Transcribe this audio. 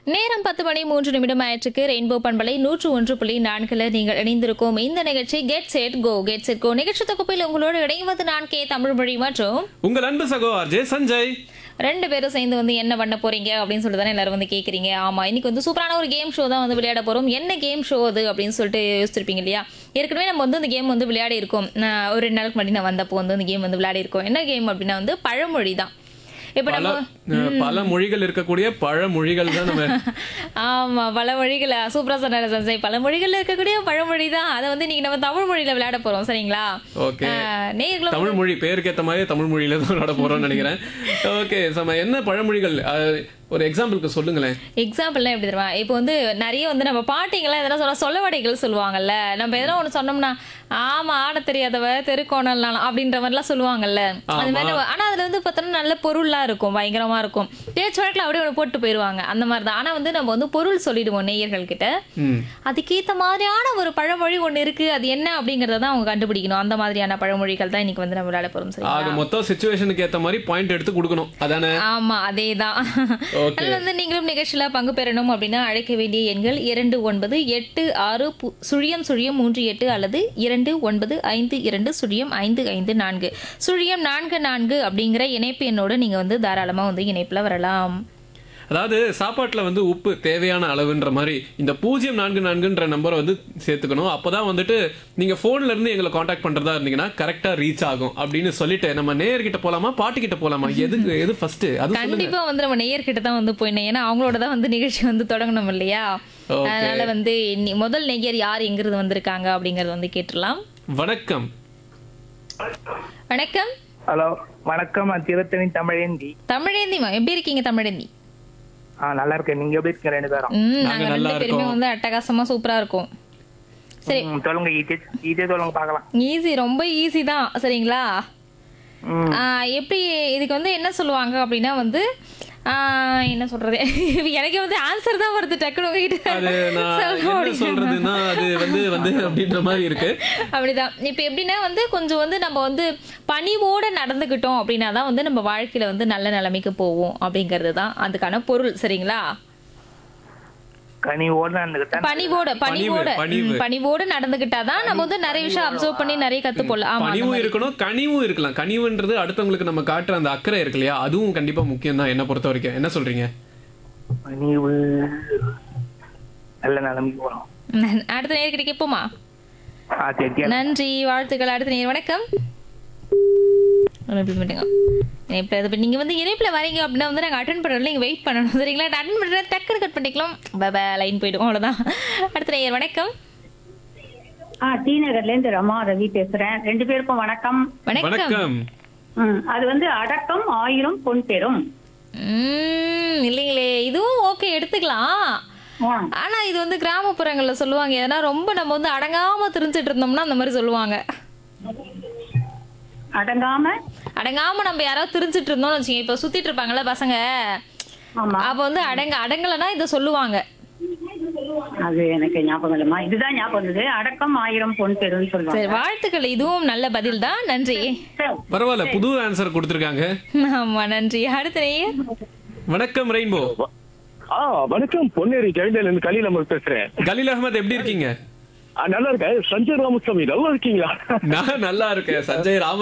நேரம் பத்து மணி மூன்று நிமிடம் ஆயிற்றுக்கு ரெயின்போ பண்பலை நூற்று ஒன்று புள்ளி நான்குல நீங்கள் இணைந்திருக்கும் இந்த நிகழ்ச்சி get set go get set go நிகழ்ச்சி தொகுப்பில் உங்களோடு இணைவது நான் கே தமிழ்மொழி மற்றும் உங்கள் அன்பு சகோ அர்ஜே சஞ்சய் ரெண்டு பேரும் சேர்ந்து வந்து என்ன பண்ண போறீங்க அப்படின்னு சொல்லிட்டு தானே எல்லாரும் வந்து கேட்குறீங்க ஆமா இன்னைக்கு வந்து சூப்பரான ஒரு கேம் ஷோ தான் வந்து விளையாட போறோம் என்ன கேம் ஷோ அது அப்படின்னு சொல்லிட்டு யோசிச்சிருப்பீங்க இல்லையா ஏற்கனவே நம்ம வந்து இந்த கேம் வந்து விளையாடி இருக்கோம் நான் ஒரு ரெண்டு நாளுக்கு முன்னாடி நான் வந்தப்போ வந்து இந்த கேம் வந்து விளையாடி இருக்கோம் என்ன கேம் அப்படின்னா வந்து பழமொழி தான் இப்போ பல நம்ம அஹ், பல மொழிகள் இருக்கக்கூடிய பழமொழிகள் தான் நம்ம ஆமா பல மொழிகள் சூப்பரா சொன்னாரு சஞ்சய் பல மொழிகள்ல இருக்கக்கூடிய பழமொழி தான் அதை வந்து இன்னைக்கு நம்ம தமிழ் மொழியில விளையாட போறோம் சரிங்களா ஓகே ஆஹ், நேயர்களும் தமிழ் மொழி பேருக்கு ஏத்த மாதிரி தமிழ் மொழியில தான் விளையாட போறோம்னு நினைக்கிறேன் ஓகே நம்ம என்ன பழமொழிகள் அஹ், ஒரு எக்ஸாம்பிளுக்கு சொல்லுங்களேன் எக்ஸாம்பிள்லாம் எப்படி தெரியுமா இப்போ வந்து நிறைய வந்து நம்ம பாட்டிங்கெல்லாம் எதனா சொல்ல சொல்லவடைகள் சொல்லுவாங்கல்ல நம்ம எதனா ஒன்று சொன்னோம்னா ஆமா ஆட தெரியாதவ தெருக்கோணல்லாம் அப்படின்ற மாதிரிலாம் சொல்லுவாங்கல்ல அது மாதிரி நம்ம- ஆனா அதுல வந்து பார்த்தோம்னா நல்ல பொருள்லாம் இருக்கும் பயங்கரமா இருக்கும் பேச்சு வழக்கில் அப்படியே ஒன்று போட்டு போயிடுவாங்க அந்த மாதிரி தான் ஆனா வந்து நம்ம வந்து பொருள் சொல்லிடுவோம் நேயர்கள் கிட்ட ம் அதுக்கேத்த மாதிரியான ஒரு பழமொழி ஒண்ணு இருக்கு அது என்ன அப்படிங்கறத தான் அவங்க கண்டுபிடிக்கணும் அந்த மாதிரியான பழமொழிகள் தான் இன்னைக்கு வந்து நம்ம விளையாட போறோம் சரி ஆக மொத்தம் சுச்சுவேஷனுக்கு ஏத்த மாதிரி பாயிண்ட் எடுத்து கொடுக்கணும் அதானே ஆமா அதேதான் Okay. அதுல வந்து நீங்களும் நிகழ்ச்சியில பங்கு பெறணும் அப்படின்னா அழைக்க வேண்டிய எண்கள் இரண்டு ஒன்பது எட்டு ஆறு பு- சுழியம் சுழியம் மூன்று எட்டு அல்லது இரண்டு ஒன்பது ஐந்து இரண்டு சுழியம் ஐந்து ஐந்து நான்கு சுழியம் நான்கு நான்கு அப்படிங்கிற இணைப்பு எண்ணோட நீங்க வந்து தாராளமா வந்து இணைப்புல வரலாம் அதாவது சாப்பாட்டுல வந்து உப்பு தேவையான அளவுன்ற மாதிரி இந்த பூஜ்ஜியம் நான்கு நான்குன்ற நம்பரை வந்து சேர்த்துக்கணும் அப்பதான் வந்துட்டு நீங்க போன்ல இருந்து எங்களை காண்டாக்ட் பண்றதா இருந்தீங்கன்னா கரெக்டா ரீச் ஆகும் அப்படின்னு சொல்லிட்டு நம்ம நேயர்கிட்ட போலாமா பாட்டு கிட்ட போலாமா எது எது ஃபர்ஸ்ட் அது சொல்லுங்க கண்டிப்பா வந்து நம்ம நேயர்கிட்ட தான் வந்து போயிடணும் ஏன்னா அவங்களோட தான் வந்து நிகழ்ச்சி வந்து தொடங்கணும் இல்லையா Okay. அதனால வந்து நி- முதல் நேயர் யார் எங்கிருந்து வந்திருக்காங்க அப்படிங்கறது வந்து கேட்டுடலாம் வணக்கம் வணக்கம் ஹலோ வணக்கம் நான் திருத்தணி தமிழேந்தி தமிழேந்திமா எப்படி இருக்கீங்க தமிழேந்தி ஆ நல்லா இருக்கேன் நீங்க எப்படி இருக்கீங்க ரெண்டு பேரும் ம் நாங்க நாங்க நல்லா ரெண்டு பேருமே இருக்கோம். வந்து அட்டகாசமா சூப்பரா இருக்கும் சரி ம், சொல்லுங்க ஈஸி ஈஸியா சொல்லுங்க பார்க்கலாம் ஈஸி ரொம்ப ஈஸி தான் சரிங்களா ம். ஆ, எப்படி இதுக்கு வந்து என்ன சொல்லுவாங்க அப்படின்னா வந்து ஆ, என்ன சொல்றது எனக்கே வந்து ஆன்சர் தான் வருது டக்குனு உங்ககிட்ட அது நான் சொல்ல என்ன முடியல. சொல்றதுன்னா அது வந்து வந்து அப்படின்ற மாதிரி இருக்கு அப்படிதான் இப்போ எப்படின்னா வந்து கொஞ்சம் வந்து நம்ம வந்து பணிவோட நடந்துக்கிட்டோம் அப்படின்னா தான் வந்து நம்ம வாழ்க்கையில வந்து நல்ல நிலைமைக்கு போவோம் அப்படிங்கிறது தான் அதுக்கான பொருள் சரிங்களா கனிவோட நடந்துக்கிட்டேன் பணிவோட பணிவோட பணிவு. ம், பணிவோட நடந்துக்கிட்டாதான் நம்ம வந்து நிறைய விஷயம் அப்சர்வ் பண்ணி நிறைய கத்துப்போல ஆமா அந்த பணிவும் மாதிரி. இருக்கணும் கனிவும் இருக்கலாம் கனிவுன்றது அடுத்தவங்களுக்கு நம்ம காட்டுற அந்த அக்கறை இருக்கு இல்லையா அதுவும் கண்டிப்பா முக்கியம் தான் என்ன பொறுத்த வரைக்கும் என்ன சொல்றீங்க பணிவு நல்ல நிலைமைக்கு போறோம் நன்- அடுத்த நேர்கிட்ட கேட்போமா ஆ சரி கேளு. நன்றி வாழ்த்துக்கள் அடுத்த நேர் வணக்கம் repeat பண்ணுங்க. இணைப்புல இது நீங்க வந்து இணைப்புல வரீங்க அப்படின்னா வந்து நாங்க அட்டன் பண்றோம் நீங்க வெயிட் பண்ணணும் சரிங்களா அட்டன் பண்ற டக்குனு கட் பண்ணிக்கலாம் பபா லைன் போயிடும் அவ்வளவுதான் அடுத்த நேயர் வணக்கம் ஆ டி நகர்ல இருந்து ரமா ரவி பேசுறேன் ரெண்டு பேருக்கும் வணக்கம் வணக்கம் வணக்கம் ம், அது வந்து அடக்கம் ஆயிரம் பொன் பெறும் உம் இல்லைங்களே இதுவும் ஓகே எடுத்துக்கலாம் ஆ, ஆனா இது வந்து கிராமப்புறங்கள்ல சொல்லுவாங்க ஏன்னா ரொம்ப நம்ம வந்து அடங்காம தெரிஞ்சிட்டு இருந்தோம்னா அந்த மாதிரி சொல்லுவாங்க அடங்காம அடங்காம நம்ம யாராவது தெரிஞ்சிட்டு இருந்தோம்னு வச்சுக்கோங்க இப்ப சுத்திட்டு இருப்பாங்கல்ல பசங்க ஆமா அப்ப வந்து அடங்க அடங்கலைன்னா இதை சொல்லுவாங்க அது எனக்கு ஞாபகம் இல்லம்மா இதுதான் ஞாபகம் வந்தது அடக்கம் ஆயிரம் பொன் பெறும் சொல்லுவாங்க சரி வாழ்த்துக்கள் இதுவும் நல்ல பதில் தான் நன்றி சரி. பரவாயில்ல புது ஆன்சர் கொடுத்துருக்காங்க ஆமா நன்றி அடுத்த நேயர் வணக்கம் ரெயின்போ ஆ வணக்கம் பொன்னேரி ஜெயந்தல் இருந்து கலீல் அமர் பேசுறேன் கலீல் அகமது எப்படி இருக்கீங்க ஆ, நல்லா இருக்கேன் சஞ்சய் ராமசாமி நல்லா இருக்கீங்களா நான் நல்லா இருக்கேன் சஞ்சய் ராம